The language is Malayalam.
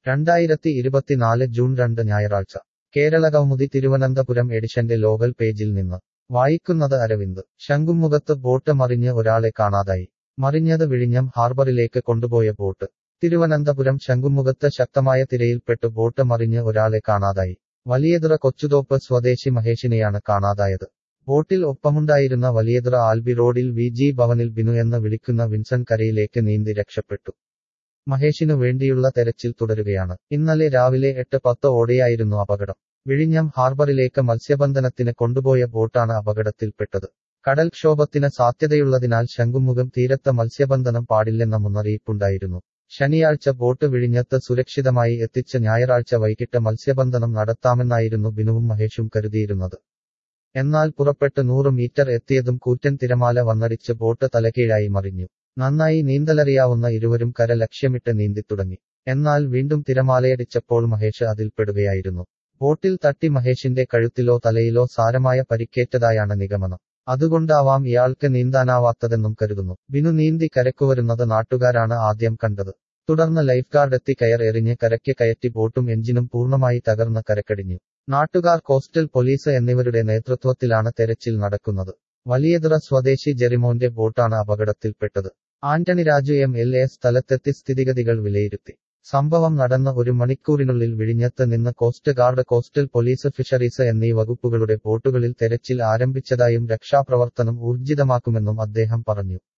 രണ്ടായിരത്തി ഇരുപത്തിനാല് ജൂൺ രണ്ട് ഞായറാഴ്ച കേരളകൗമുദി തിരുവനന്തപുരം എഡിഷന്റെ ലോകൽ പേജിൽ നിന്ന് വായിക്കുന്നത് അരവിന്ദ് ശംഖുമുഖത്ത് ബോട്ട് മറിഞ്ഞ് ഒരാളെ കാണാതായി മറിഞ്ഞത് വിഴിഞ്ഞം ഹാർബറിലേക്ക് കൊണ്ടുപോയ ബോട്ട് തിരുവനന്തപുരം ശംഖുമുഖത്ത് ശക്തമായ തിരയിൽപ്പെട്ട് ബോട്ട് മറിഞ്ഞ് ഒരാളെ കാണാതായി വലിയതുറ കൊച്ചുതോപ്പ് സ്വദേശി മഹേഷിനെയാണ് കാണാതായത് ബോട്ടിൽ ഒപ്പമുണ്ടായിരുന്ന വലിയതുറ ആൽബി റോഡിൽ വി ജി ഭവനിൽ ബിനു എന്ന് വിളിക്കുന്ന വിൻസൻ കരയിലേക്ക് നീന്തി രക്ഷപ്പെട്ടു മഹേഷിനു വേണ്ടിയുള്ള തെരച്ചിൽ തുടരുകയാണ് ഇന്നലെ രാവിലെ എട്ട് പത്ത് ഓടെയായിരുന്നു അപകടം വിഴിഞ്ഞം ഹാർബറിലേക്ക് മത്സ്യബന്ധനത്തിന് കൊണ്ടുപോയ ബോട്ടാണ് അപകടത്തിൽപ്പെട്ടത് കടൽക്ഷോഭത്തിന് സാധ്യതയുള്ളതിനാൽ ശംഖുമുഖം തീരത്ത് മത്സ്യബന്ധനം പാടില്ലെന്ന മുന്നറിയിപ്പുണ്ടായിരുന്നു ശനിയാഴ്ച ബോട്ട് വിഴിഞ്ഞത്ത് സുരക്ഷിതമായി എത്തിച്ച് ഞായറാഴ്ച വൈകിട്ട് മത്സ്യബന്ധനം നടത്താമെന്നായിരുന്നു ബിനുവും മഹേഷും കരുതിയിരുന്നത് എന്നാൽ പുറപ്പെട്ട് നൂറ് മീറ്റർ എത്തിയതും കൂറ്റൻ തിരമാല വന്നടിച്ച് ബോട്ട് തലകീഴായി മറിഞ്ഞു നന്നായി നീന്തലറിയാവുന്ന ഇരുവരും കര ലക്ഷ്യമിട്ട് നീന്തിത്തുടങ്ങി എന്നാൽ വീണ്ടും തിരമാലയടിച്ചപ്പോൾ മഹേഷ് അതിൽപ്പെടുകയായിരുന്നു ബോട്ടിൽ തട്ടി മഹേഷിന്റെ കഴുത്തിലോ തലയിലോ സാരമായ പരിക്കേറ്റതായാണ് നിഗമനം അതുകൊണ്ടാവാം ഇയാൾക്ക് നീന്താനാവാത്തതെന്നും കരുതുന്നു ബിനു നീന്തി കരക്കുവരുന്നത് നാട്ടുകാരാണ് ആദ്യം കണ്ടത് തുടർന്ന് ലൈഫ് ഗാർഡ് എത്തി കയർ എറിഞ്ഞ് കരയ്ക്ക് കയറ്റി ബോട്ടും എഞ്ചിനും പൂർണ്ണമായി തകർന്ന് കരക്കടിഞ്ഞു നാട്ടുകാർ കോസ്റ്റൽ പോലീസ് എന്നിവരുടെ നേതൃത്വത്തിലാണ് തെരച്ചിൽ നടക്കുന്നത് വലിയതുറ സ്വദേശി ജെറിമോന്റെ ബോട്ടാണ് അപകടത്തിൽപ്പെട്ടത് Antony Raju M L A സ്ഥലത്തെത്തി സ്ഥിതിഗതികൾ വിലയിരുത്തി സംഭവം നടന്ന ഒരു മണിക്കൂറിനുള്ളിൽ വിഴിഞ്ഞത്ത് നിന്ന് coast guard coastal police fisheries എന്നീ വകുപ്പുകളുടെ ബോട്ടുകളിൽ തെരച്ചിൽ ആരംഭിച്ചതായും രക്ഷാപ്രവർത്തനം ഊർജിതമാക്കുമെന്നും അദ്ദേഹം പറഞ്ഞു